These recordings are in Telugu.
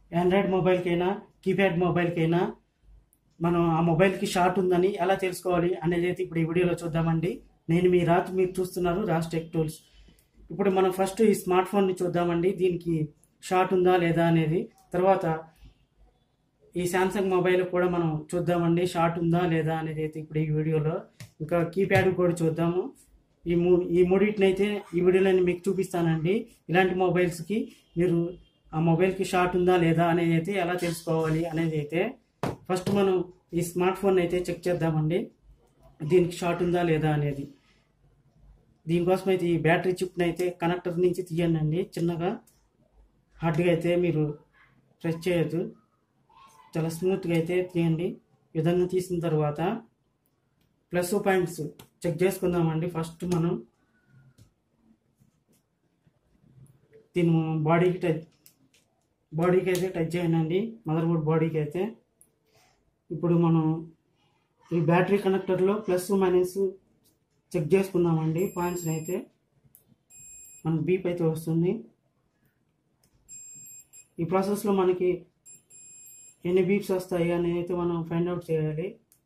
ఆండ్రాయిడ్ మొబైల్కైనా కీప్యాడ్ మొబైల్కైనా మనం ఆ మొబైల్కి షార్ట్ ఉందని ఎలా తెలుసుకోవాలి అనేది అయితే ఇప్పుడు ఈ వీడియోలో చూద్దామండి నేను మీ రాత్ మీరు చూస్తున్నారు రాజ్ టెక్ టూల్స్ ఇప్పుడు మనం ఫస్ట్ ఈ స్మార్ట్ ఫోన్ని చూద్దామండి దీనికి షార్ట్ ఉందా లేదా అనేది తర్వాత ఈ శాంసంగ్ మొబైల్ కూడా మనం చూద్దామండి షార్ట్ ఉందా లేదా అనేది అయితే ఇప్పుడు ఈ వీడియోలో ఇంకా కీప్యాడ్ కూడా చూద్దాము ఈ మూ ఈ మూడింటిని అయితే ఈ వీడియోలో నేను మీకు చూపిస్తానండి ఇలాంటి మొబైల్స్కి మీరు ఆ మొబైల్కి షార్ట్ ఉందా లేదా అనేది అయితే ఎలా తెలుసుకోవాలి అనేది అయితే ఫస్ట్ మనం ఈ స్మార్ట్ ఫోన్ అయితే చెక్ చేద్దామండి దీనికి షార్ట్ ఉందా లేదా అనేది దీనికోసం అయితే ఈ బ్యాటరీ చిప్ని అయితే కనెక్టర్ నుంచి తీయండి అండి చిన్నగా హార్డ్గా అయితే మీరు ప్రెస్ చేయొద్దు చాలా స్మూత్గా అయితే తీయండి ఈ విధంగా తీసిన తర్వాత ప్లస్ పాయింట్స్ చెక్ చేసుకుందామండి ఫస్ట్ మనం దీని బాడీకి టచ్ బాడీకి అయితే టచ్ చేయండి మదర్ బోర్డ్ బాడీకి అయితే ఇప్పుడు మనం ఈ బ్యాటరీ కనెక్టర్లో ప్లస్ మైనస్ చెక్ చేసుకుందామండి పాయింట్స్ని అయితే మనకు బీప్ అయితే వస్తుంది ఈ ప్రాసెస్లో మనకి ఎన్ని బీప్స్ వస్తాయి అనేది అయితే మనం ఫైండ్ అవుట్ చేయాలి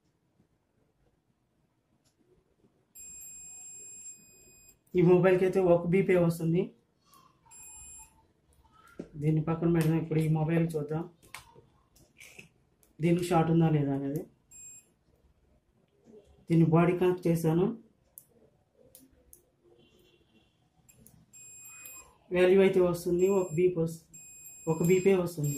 ఈ మొబైల్కి అయితే ఒక బీపే వస్తుంది దీన్ని పక్కన పెడదాం ఇప్పుడు ఈ మొబైల్ చూద్దాం దీనికి షార్ట్ ఉందా లేదా అనేది దీన్ని బాడీ కనెక్ట్ చేశాను వాల్యూ అయితే వస్తుంది ఒక బీప్ వస్తుంది ఒక బీపే వస్తుంది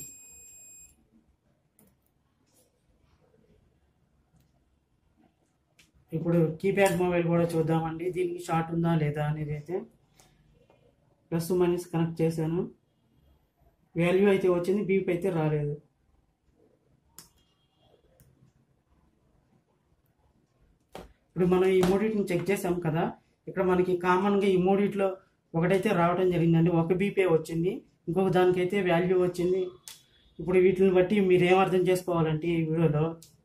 ఇప్పుడు కీప్యాడ్ మొబైల్ కూడా చూద్దామండి దీనికి షార్ట్ ఉందా లేదా అనేది అయితే ప్లస్ మైనస్ కనెక్ట్ చేశాను వాల్యూ అయితే వచ్చింది బీప్ అయితే రాలేదు ఇప్పుడు మనం ఈ మూడింటిని చెక్ చేసాం కదా ఇక్కడ మనకి కామన్గా ఈ మూడిట్లో ఒకటైతే రావడం జరిగిందండి ఒక బీపే వచ్చింది ఇంకొక దానికైతే వాల్యూ వచ్చింది ఇప్పుడు వీటిని బట్టి మీరు ఏం అర్థం చేసుకోవాలంటే ఈ వీడియోలో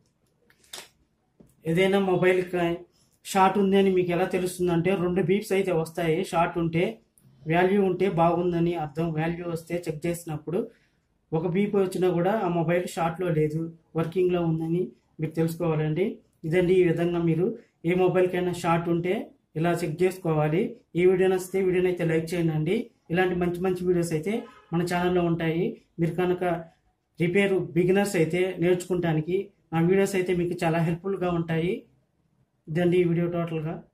ఏదైనా మొబైల్ షార్ట్ ఉంది అని మీకు ఎలా తెలుస్తుందంటే రెండు బీప్స్ అయితే వస్తాయి షార్ట్ ఉంటే వాల్యూ ఉంటే బాగుందని అర్థం వాల్యూ వస్తే చెక్ చేసినప్పుడు ఒక బీప్ వచ్చినా కూడా ఆ మొబైల్ షార్ట్లో లేదు వర్కింగ్లో ఉందని మీరు తెలుసుకోవాలండి ఇదండి ఈ విధంగా మీరు ఏ మొబైల్కైనా షార్ట్ ఉంటే ఇలా చెక్ చేసుకోవాలి ఈ వీడియో నచ్చితే వీడియోని అయితే లైక్ చేయండి ఇలాంటి మంచి మంచి వీడియోస్ అయితే మన ఛానల్లో ఉంటాయి మీరు కనుక రిపేర్ బిగినర్స్ అయితే నేర్చుకుంటానికి నా వీడియోస్ అయితే మీకు చాలా హెల్ప్ఫుల్గా ఉంటాయి ఇదండి ఈ వీడియో టోటల్గా